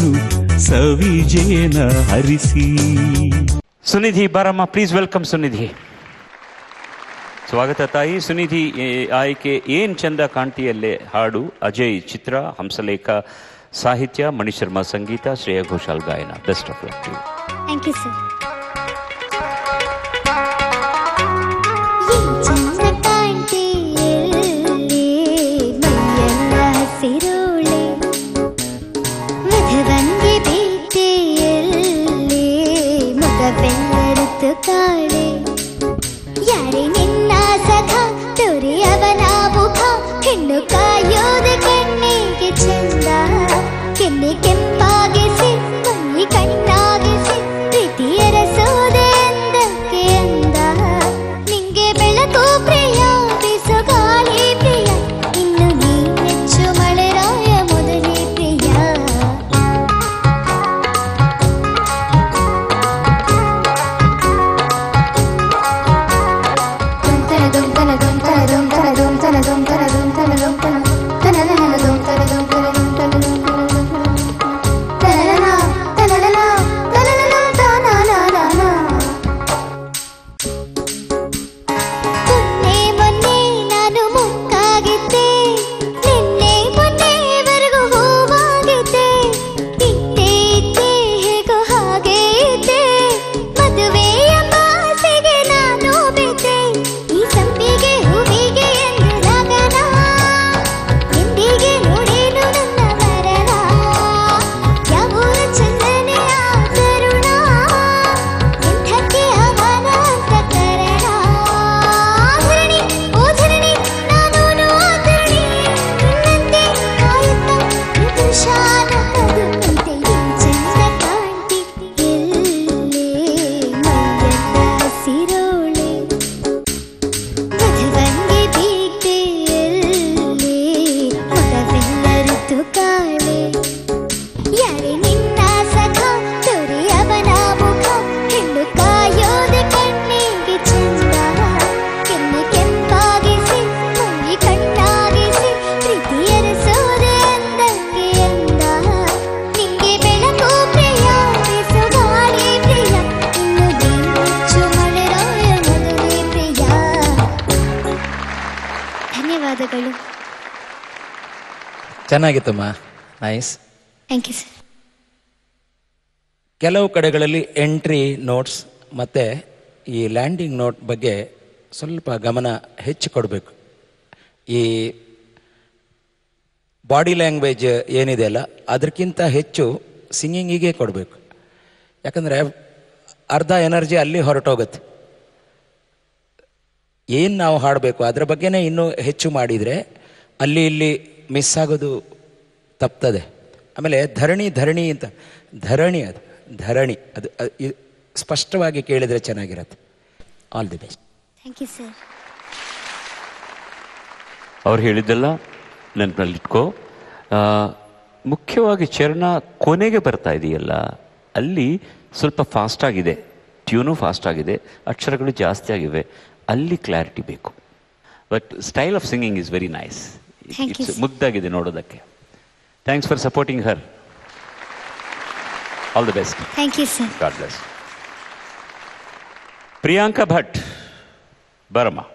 ನೀನು ಸವಿಜೇನ ಹರಿಸಿ ಸುನಿಧಿ ಬಾರಮ್ಮ ಪ್ಲೀಸ್ ವೆಲ್ಕಮ್ ಸುನಿಧಿ ಸ್ವಾಗತ ತಾಯಿ ಸುನಿಧಿ ಏ, ಆಯ್ಕೆ ಏನ್ ಚಂದ ಕಾಂತಿಯಲ್ಲೇ ಹಾಡು ಅಜಯ್ ಚಿತ್ರ ಹಂಸಲೇಖ ಸಾಹಿತ್ಯ ಮಣಿಶರ್ಮಾ ಸಂಗೀತ ಶ್ರೇಯ ಘೋಷಾಲ್ ಗಾಯನ best of luck thank you sir ಚಂದ ಕಾಣ್ತೀಯಲ್ಲೇ ಮೈಯೆಲ್ಲ ಹಸಿರೋಳೆ ಮಧುವಂಗಿ ಬೀಟೆಯಲ್ಲೇ ಮುಖವೆಲ್ಲರುತ್ತು ಕಾಳೆ ಯಾರೇ ನಿನ್ನ ಸಖ ತೋರಿ ಅವನ ಮುಖ ಹೆಣ್ಣು ಕಾಯೋದ ಕಣ್ಣಿಗೆ ಚಂದ ಕೆನ್ನೆ ಕೆಂಪಾಗಿಸಿ ಮೈ ಕಣ್ಣಾಗಿಸಿ ಪ್ರೀತಿಯ ರಸೋದೆ ಅಂದಕ್ಕೆ ಅಂದ ನಿಂಗೆ ಬೆಳಕು ಪ್ರಿಯ ಬಿಸು ಗಾಳಿ ಪ್ರಿಯ ಇನ್ನು ನೀ ಮೆಚ್ಚು ಮಳೆರಾಯ ಮೊದಲೇ ಪ್ರಿಯ ಮೊನ್ನೆ ಮೊನ್ನೆ ನಾನು ಮುಕ್ಕಾಗಿದ್ದೆ ನಿನ್ನೆ ಮೊನ್ನೆವರೆಗೂ ಹೂವಾಗಿದ್ದೆ ಇದ್ದೆ ಇದ್ದೆ ಹೇಗೋ ಹಾಗೆ ಇದ್ದೆ ಮದುವೆ ಎಂಬ ಆಸೆಗೆ ನಾನು ಬಿದ್ದೆ ಈ ಸಂಪಿಗೆ ಹೂವಿಗೆ ಎಂದು ಲಗನ ಎಂದಿಗೆ ನೋಡೇನು ನನ್ನ ಮರಣ ಯಾವೂರ ಚಂದನೆ ಆ ತರುಣ ಎಂಥಕ್ಕೆ ಅವನ ಅಂತ ಕರಣ ಧರಣಿ ಓ ಧರಣಿ ನಾನೂನು ಧರಣಿ ನಿನ್ನಂತೆ ಕಾಯುತ್ತ ಮೃದುಶಾನ ಬದುಕಂತೆ ಈ ಚಂದ ಕಾಂತಿ ಎಲ್ಲೇ ಮೈಯೆಲ್ಲ ಹಸಿರೋಳೆ ಮಧುವಂಗಿ ಬೀಟೆಯಲ್ಲೇ ಮಗವೆಲ್ಲರಿತು ಕಾಳೆ ಯಾರೇ ನಿನ್ನ ಸಖ ತೋರಿ ಅವನ ಮುಖ ಹೆಣ್ಣು ಕಾಯೋದೆ ಕಣ್ಣಿಗೆ ಚಂದ ಕೆನ್ನೆ ಕೆಂಪಾಗಿಸಿ ಮೈ ಕಣ್ಣಾಗಿಸಿ ಪ್ರೀತಿಯ ರಸೋದೆ ಅಂದಕ್ಕೆ ಅಂದ ನಿಂಗೆ ಬೆಳಕು ಪ್ರಿಯ ಬಿಸು ಗಾಳಿ ಪ್ರಿಯ ಇನ್ನು ನೀ ಮೆಚ್ಚು ಮಳೆರಾಯ ಮೊದಲೇ ಪ್ರಿಯ ಧನ್ಯವಾದಗಳು ಚೆನ್ನಾಗಿತ್ತಮ್ಮ ನೈಸ್ ಥ್ಯಾಂಕ್ ಯು ಸರ್ ಕೆಲವು ಕಡೆಗಳಲ್ಲಿ ಎಂಟ್ರಿ ನೋಟ್ಸ್ ಮತ್ತು ಈ ಲ್ಯಾಂಡಿಂಗ್ ನೋಟ್ ಬಗ್ಗೆ ಸ್ವಲ್ಪ ಗಮನ ಹೆಚ್ಚು ಕೊಡಬೇಕು ಈ ಬಾಡಿ ಲ್ಯಾಂಗ್ವೇಜ್ ಏನಿದೆ ಅಲ್ಲ ಅದಕ್ಕಿಂತ ಹೆಚ್ಚು ಸಿಂಗಿಂಗಿಗೆ ಕೊಡಬೇಕು ಯಾಕಂದರೆ ಅರ್ಧ ಎನರ್ಜಿ ಅಲ್ಲಿ ಹೊರಟೋಗುತ್ತೆ ಏನು ನಾವು ಹಾಡಬೇಕು ಅದ್ರ ಬಗ್ಗೆನೇ ಇನ್ನೂ ಹೆಚ್ಚು ಮಾಡಿದರೆ ಅಲ್ಲಿ ಇಲ್ಲಿ ಮಿಸ್ ಆಗೋದು ತಪ್ತದೆ ಆಮೇಲೆ ಧರಣಿ ಧರಣಿ ಅಂತ ಧರಣಿ ಅದು ಧರಣಿ ಅದು ಅ- ಇ- ಸ್ಪಷ್ಟವಾಗಿ ಕೇಳಿದರೆ ಚೆನ್ನಾಗಿರತ್ತೆ all the best thank you sir ಅವ್ರು ಹೇಳಿದ್ದೆಲ್ಲ ನೆನಪಿನಲ್ಲಿಟ್ಕೋ ಆ, ಮುಖ್ಯವಾಗಿ ಚರಣ ಕೊನೆಗೆ ಬರ್ತಾ ಇದೆಯಲ್ಲ ಅಲ್ಲಿ ಸ್ವಲ್ಪ ಫಾಸ್ಟ್ ಆಗಿದೆ ಟ್ಯೂನು ಫಾಸ್ಟ್ ಆಗಿದೆ ಅಕ್ಷರಗಳು ಜಾಸ್ತಿ ಆಗಿವೆ ಅಲ್ಲಿ ಕ್ಲಾರಿಟಿ ಬೇಕು but style of singing is very nice Thank you, sir. ಮುದ್ದಾಗಿದೆ ನೋಡೋದಕ್ಕೆ thanks for supporting her all the best thank you sir God bless Priyanka Bhat ಬರಮ್ಮ